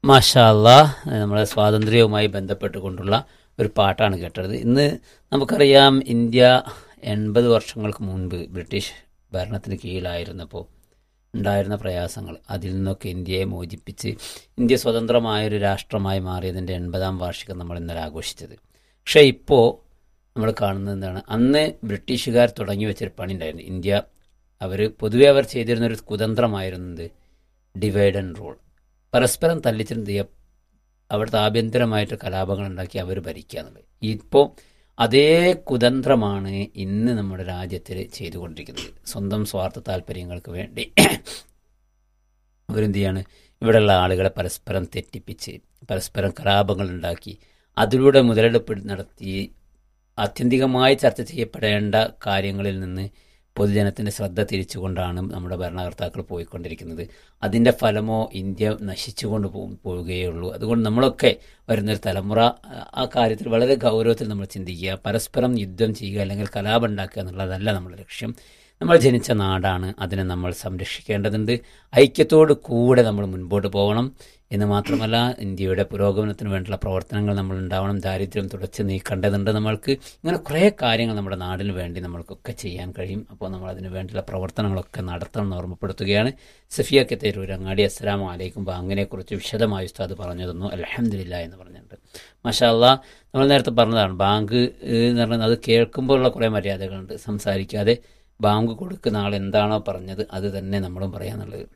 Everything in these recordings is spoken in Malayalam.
മാഷാല്ല നമ്മുടെ സ്വാതന്ത്ര്യവുമായി ബന്ധപ്പെട്ടുകൊണ്ടുള്ള ഒരു പാട്ടാണ് കേട്ടത് ഇന്ന് നമുക്കറിയാം ഇന്ത്യ എൺപത് വർഷങ്ങൾക്ക് മുൻപ് ബ്രിട്ടീഷ് ഭരണത്തിന് കീഴിലായിരുന്നപ്പോൾ ഉണ്ടായിരുന്ന പ്രയാസങ്ങൾ അതിൽ നിന്നൊക്കെ ഇന്ത്യയെ മോചിപ്പിച്ച് ഇന്ത്യ സ്വതന്ത്രമായൊരു രാഷ്ട്രമായി മാറിയതിൻ്റെ എൺപതാം വാർഷികം നമ്മൾ ഇന്നലെ ആഘോഷിച്ചത് പക്ഷേ ഇപ്പോൾ നമ്മൾ കാണുന്നത് എന്താണ് അന്ന് ബ്രിട്ടീഷുകാർ തുടങ്ങി വെച്ചൊരു പണി ഉണ്ടായിരുന്നു ഇന്ത്യ അവർ പൊതുവെ അവർ ചെയ്തിരുന്നൊരു കുതന്ത്രമായിരുന്നത് ഡിവൈഡ് ആൻഡ് റൂൾ പരസ്പരം തല്ലിച്ചിരുന്നത് ഈ അവിടുത്തെ ആഭ്യന്തരമായിട്ട് കലാപങ്ങൾ ഉണ്ടാക്കി അവർ ഭരിക്കുക എന്നുള്ളത് ഇപ്പോൾ അതേ കുതന്ത്രമാണ് ഇന്ന് നമ്മുടെ രാജ്യത്തിൽ ചെയ്തുകൊണ്ടിരിക്കുന്നത് സ്വന്തം സ്വാർത്ഥ താല്പര്യങ്ങൾക്ക് വേണ്ടി അവരെന്ത് ചെയ്യാണ് ഇവിടെയുള്ള ആളുകളെ പരസ്പരം തെറ്റിപ്പിച്ച് പരസ്പരം കലാപങ്ങൾ ഉണ്ടാക്കി അതിലൂടെ മുതലെടുപ്പ് നടത്തി ആത്യന്തികമായി ചർച്ച ചെയ്യപ്പെടേണ്ട കാര്യങ്ങളിൽ നിന്ന് പൊതുജനത്തിന്റെ ശ്രദ്ധ തിരിച്ചുകൊണ്ടാണ് നമ്മുടെ ഭരണകർത്താക്കൾ പോയിക്കൊണ്ടിരിക്കുന്നത് അതിന്റെ ഫലമോ ഇന്ത്യ നശിച്ചുകൊണ്ട് പോവുകയുള്ളൂ അതുകൊണ്ട് നമ്മളൊക്കെ വരുന്നൊരു തലമുറ ആ കാര്യത്തിൽ വളരെ ഗൗരവത്തിൽ നമ്മൾ ചിന്തിക്കുക പരസ്പരം യുദ്ധം ചെയ്യുക അല്ലെങ്കിൽ കലാപം ഉണ്ടാക്കുക എന്നുള്ളതല്ല നമ്മുടെ ലക്ഷ്യം നമ്മൾ ജനിച്ച നാടാണ് അതിനെ നമ്മൾ സംരക്ഷിക്കേണ്ടതുണ്ട് ഐക്യത്തോട് കൂടെ നമ്മൾ മുൻപോട്ട് പോകണം എന്ന് മാത്രമല്ല ഇന്ത്യയുടെ പുരോഗമനത്തിന് വേണ്ടിയുള്ള പ്രവർത്തനങ്ങൾ നമ്മൾ ഉണ്ടാവണം ദാരിദ്ര്യം തുടച്ചു നീക്കേണ്ടതുണ്ട് നമ്മൾക്ക് ഇങ്ങനെ കുറേ കാര്യങ്ങൾ നമ്മുടെ നാടിന് വേണ്ടി നമ്മൾക്കൊക്കെ ചെയ്യാൻ കഴിയും അപ്പോൾ നമ്മൾ അതിന് വേണ്ടിയുള്ള പ്രവർത്തനങ്ങളൊക്കെ നടത്തണം എന്ന് ഓർമ്മപ്പെടുത്തുകയാണ് സഫിയ കെത്തേരൂർ അങ്ങാടി അസ്സലാമു അലൈക്കും ബാങ്കിനെക്കുറിച്ച് വിശദമായി ഉസ്താദ് പറഞ്ഞു തന്നു അലഹമില്ല എന്ന് പറഞ്ഞിട്ടുണ്ട് മഷാല്ല നമ്മൾ നേരത്തെ പറഞ്ഞതാണ് ബാങ്ക് എന്ന് പറഞ്ഞാൽ അത് കേൾക്കുമ്പോഴുള്ള കുറേ മര്യാദകളുണ്ട് സംസാരിക്കാതെ ബാങ്ക് കൊടുക്കുന്ന ആൾ എന്താണോ പറഞ്ഞത് അത് തന്നെ നമ്മളും പറയാന്നുള്ളത്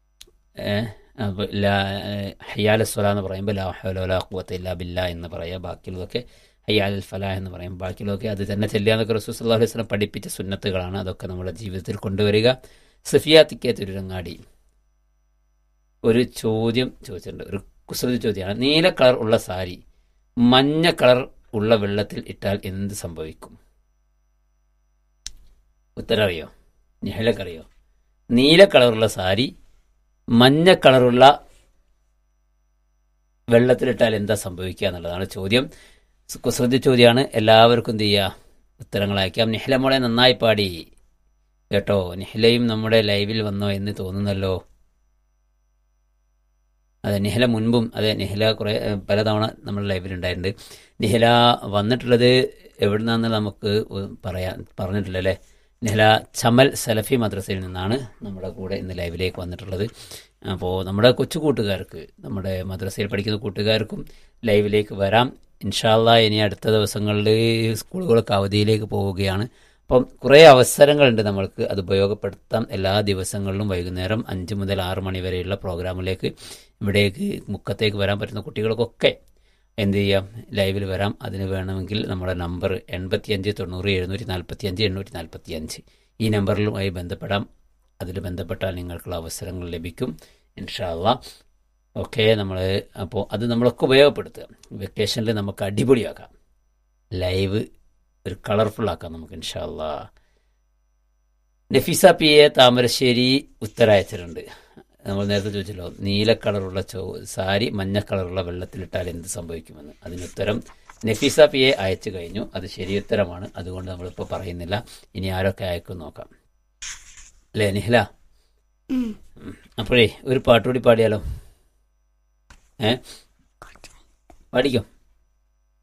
ഹയ്യാൽ സ്വല എന്ന് പറയുമ്പോൾ ലാ ഹൗല ഖുവത്ത ഇല്ലാ ബില്ല എന്ന് പറയുക ബാക്കിയുള്ളതൊക്കെ ഹയ്യാൽ ഫല എന്ന് പറയും ബാക്കിയുള്ളതൊക്കെ അത് തന്നെ ചെല്ലാന്നൊക്കെ റസൂൽ സല്ലാഹു അലൈഹി സ്വലം പഠിപ്പിച്ച സുന്നത്തുകളാണ് അതൊക്കെ നമ്മുടെ ജീവിതത്തിൽ കൊണ്ടുവരിക സഫിയ തിക്കേ തിരുരങ്ങാടി ഒരു ചോദ്യം ചോദിച്ചിട്ടുണ്ട് ഒരു കുസൃതി ചോദ്യമാണ് നീല കളർ ഉള്ള സാരി മഞ്ഞ കളർ ഉള്ള വെള്ളത്തിൽ ഇട്ടാൽ എന്ത് സംഭവിക്കും ഉത്തരം അറിയോ നിഹലക്കറിയോ നീല കളറുള്ള സാരി മഞ്ഞ കളറുള്ള വെള്ളത്തിലിട്ടാൽ എന്താ സംഭവിക്കുക എന്നുള്ളതാണ് ചോദ്യം കുസൃതി ചോദ്യമാണ് എല്ലാവർക്കും എന്ത് ചെയ്യുക ഉത്തരങ്ങൾ അയക്കാം നിഹല മോളെ നന്നായി പാടി കേട്ടോ നിഹലയും നമ്മുടെ ലൈവിൽ വന്നോ എന്ന് തോന്നുന്നല്ലോ അതെ നിഹല മുൻപും അതെ നിഹല കുറേ പലതവണ നമ്മുടെ ലൈവിൽ ഉണ്ടായിട്ടുണ്ട് നിഹല വന്നിട്ടുള്ളത് എവിടുന്നാന്ന് നമുക്ക് പറയാൻ പറഞ്ഞിട്ടില്ല അല്ലേ നെഹല ചമൽ സലഫി മദ്രസയിൽ നിന്നാണ് നമ്മുടെ കൂടെ ഇന്ന് ലൈവിലേക്ക് വന്നിട്ടുള്ളത് അപ്പോൾ നമ്മുടെ കൊച്ചു കൂട്ടുകാർക്ക് നമ്മുടെ മദ്രസയിൽ പഠിക്കുന്ന കൂട്ടുകാർക്കും ലൈവിലേക്ക് വരാം ഇൻഷാല്ല ഇനി അടുത്ത ദിവസങ്ങളിൽ സ്കൂളുകളൊക്കെ അവധിയിലേക്ക് പോവുകയാണ് അപ്പം കുറേ അവസരങ്ങളുണ്ട് നമ്മൾക്ക് അത് ഉപയോഗപ്പെടുത്താം എല്ലാ ദിവസങ്ങളിലും വൈകുന്നേരം അഞ്ച് മുതൽ ആറ് മണി വരെയുള്ള പ്രോഗ്രാമിലേക്ക് ഇവിടേക്ക് മുക്കത്തേക്ക് വരാൻ പറ്റുന്ന കുട്ടികൾക്കൊക്കെ എന്ത് ചെയ്യാം ലൈവിൽ വരാം അതിന് വേണമെങ്കിൽ നമ്മുടെ നമ്പർ എൺപത്തിയഞ്ച് തൊണ്ണൂറ് എഴുന്നൂറ്റി നാൽപ്പത്തി അഞ്ച് എണ്ണൂറ്റി നാൽപ്പത്തി അഞ്ച് ഈ നമ്പറിലുമായി ബന്ധപ്പെടാം അതിൽ ബന്ധപ്പെട്ടാൽ നിങ്ങൾക്കുള്ള അവസരങ്ങൾ ലഭിക്കും ഇൻഷാല്ല ഓക്കെ നമ്മൾ അപ്പോൾ അത് നമ്മളൊക്കെ ഉപയോഗപ്പെടുത്തുക വെക്കേഷനിൽ നമുക്ക് അടിപൊളിയാക്കാം ലൈവ് ഒരു കളർഫുൾ ആക്കാം നമുക്ക് ഇൻഷാല്ല നഫീസ പി എ താമരശ്ശേരി ഉത്തരയച്ചിട്ടുണ്ട് നമ്മൾ നേരത്തെ ചോദിച്ചല്ലോ നീല കളറുള്ള ചോ സാരി മഞ്ഞ കളറുള്ള വെള്ളത്തിലിട്ടാൽ എന്ത് സംഭവിക്കുമെന്ന് അതിനുത്തരം നഫീസ പി എ അയച്ചു കഴിഞ്ഞു അത് ശരിയുത്തരമാണ് അതുകൊണ്ട് നമ്മളിപ്പോൾ പറയുന്നില്ല ഇനി ആരൊക്കെ അയക്കും നോക്കാം അല്ലേ നിഹല അപ്പോഴേ ഒരു പാട്ടുകൂടി പാടിയാലോ ഏ പാടിക്കോ